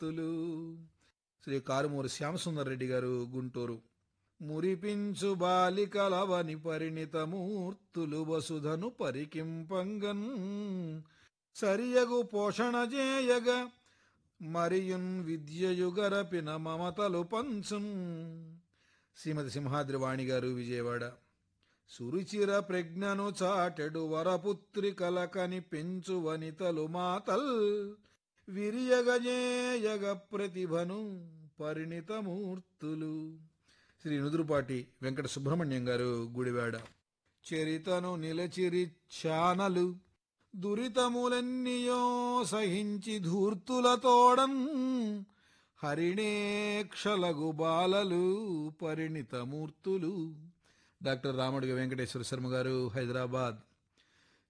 మూర్తులు శ్రీ కారుమూరి శ్యామసుందర్ రెడ్డి గారు గుంటూరు మురిపించు బాలికలవని పరిణితమూర్తులు వసుధను పరికింపంగన్ సరియగు పోషణ చేయగ మరియున్ విద్యయుగరపిన మమతలు పంచున్ శ్రీమతి సింహాద్రి వాణి గారు విజయవాడ సురుచిర ప్రజ్ఞను చాటెడు వరపుత్రికల కని పెంచు వనితలు మాతల్ విరియగజేయగ ప్రతిభను పరిణితమూర్తులు శ్రీ నుదురుపాటి వెంకట సుబ్రహ్మణ్యం గారు గుడివాడ చరితను నిలచిరి ఛానలు దురితములెన్నియో సహించి ధూర్తులతోడన్ హరిణేక్షలగు బాలలు పరిణితమూర్తులు డాక్టర్ రామడుగ వెంకటేశ్వర శర్మ గారు హైదరాబాద్